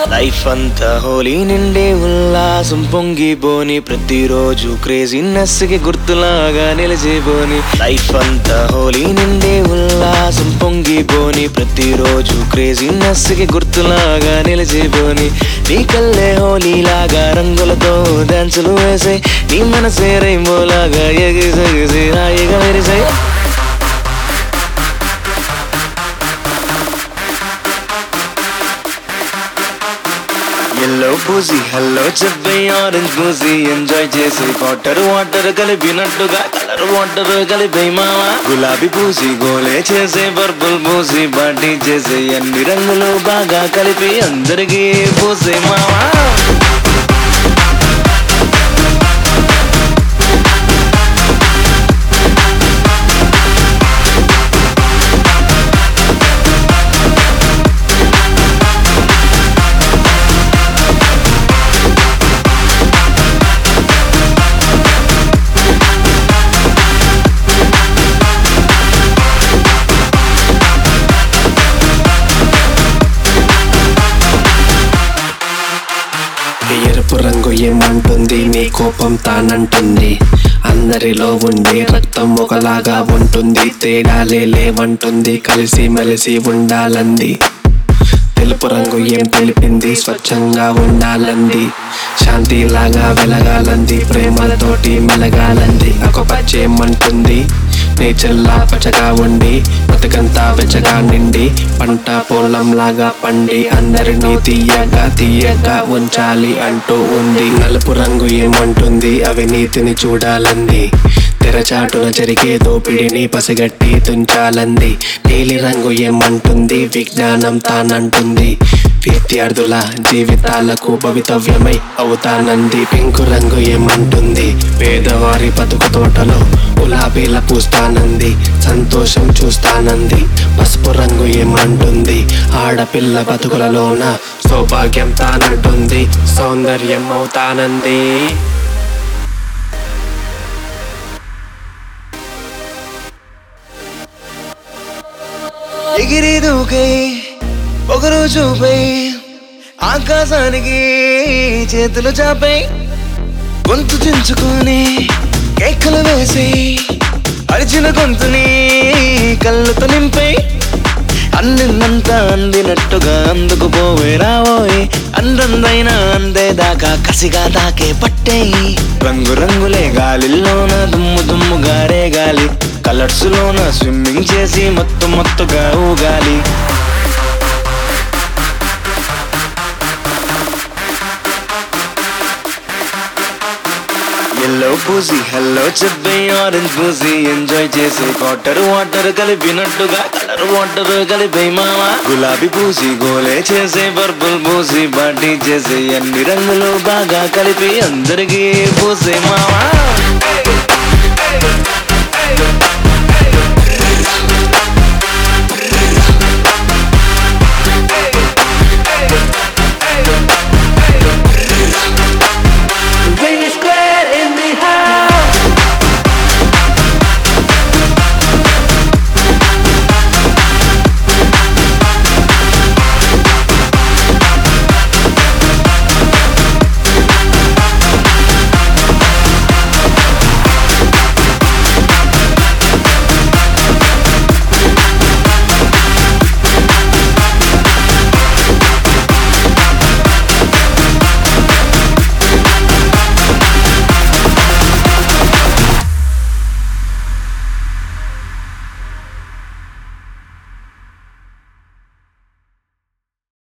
life అంతా హోలీ నిండే ఉల్లాసం పొంగిపోని ప్రతిరోజు క్రేజీనెస్ కి గుర్తులాగా నిలిచిపోని లైఫ్ అంతా హోలీ నిండే ఉల్లాసం పొంగిపోని ప్రతిరోజు క్రేజీనెస్ కి గుర్తులాగా నిలిచిపోని నీ కల్లే హోలీ లాగా రంగులతో డాన్సులు వేసే నీ మనసే రైంబోలాగా ఎగిసెగిసి హాయిగా మెరిసే ఎల్లో పూసి హల్లో చెప్పే ఆరెంజ్ పూసి ఎంజాయ్ చేసి వాటర్ వాటర్ కలిపినట్టుగా కలర్ వాటర్ కలిపే మావా గులాబీ పూసి గోలే చేసే పర్పుల్ పూసి పార్టీ చేసే అన్ని రంగులు బాగా కలిపి అందరికీ పూసే మావా ఎరుపు రంగు ఏమంటుంది నీ కోపం తానంటుంది అందరిలో ఉండే రక్తం ఒకలాగా ఉంటుంది తేడాలే లేవంటుంది కలిసి మెలిసి ఉండాలంది తెలుపు రంగు ఏం తెలిపింది స్వచ్ఛంగా ఉండాలంది శాంతిలాగా వెలగాలంది ప్రేమలతోటి మెలగాలంది ఒక పచ్చేమంటుంది నేచర్లా పచ్చగా ఉండి బతుకంతా వెచ్చగా నిండి పంట పొలం లాగా పండి అందరినీ తీయగా తీయగా ఉంచాలి అంటూ ఉంది నలుపు రంగు ఏమంటుంది అవినీతిని చూడాలంది తెరచాటున జరిగే దోపిడిని పసిగట్టి తుంచాలంది నీలి రంగు ఏమంటుంది విజ్ఞానం తానంటుంది విద్యార్థుల జీవితాలకు భవితవ్యమై అవుతానంది పింకు రంగు ఏమంటుంది పేదవారి బతుకు తోటలో గులాబీల పూస్తానంది సంతోషం చూస్తానంది పసుపు రంగు ఏమంటుంది ఆడపిల్ల బతుకులలోన సౌభాగ్యం తానంటుంది సౌందర్యం అవుతానంది ఎగిరి దూకై ఒకరు చూపై ఆకాశానికి చేతులు చాపై గొంతు చించుకొని కేకలు వేసి అరిచిన గొంతుని కళ్ళతో నింపై అందిందంతా అందినట్టుగా అందుకు పోవే రావోయ్ అందందైన అందేదాకా కసిగా తాకే పట్టేయి రంగు రంగులే గాలిలోన దుమ్ము దుమ్ముగా రేగాలి కలర్స్ లోన స్విమ్మింగ్ చేసి మత్తు మత్తుగా ఊగాలి ఎల్లో పూసి హల్లో చెప్పే ఆరెంజ్ పూసి ఎంజాయ్ చేసి వాటర్ వాటర్ కలిపినట్టుగా కలర్ వాటర్ కలిపే మావా గులాబీ పూసి గోలే చేసే పర్పుల్ పూసి పార్టీ చేసే అన్ని రంగులు బాగా కలిపి అందరికీ పూసే మావా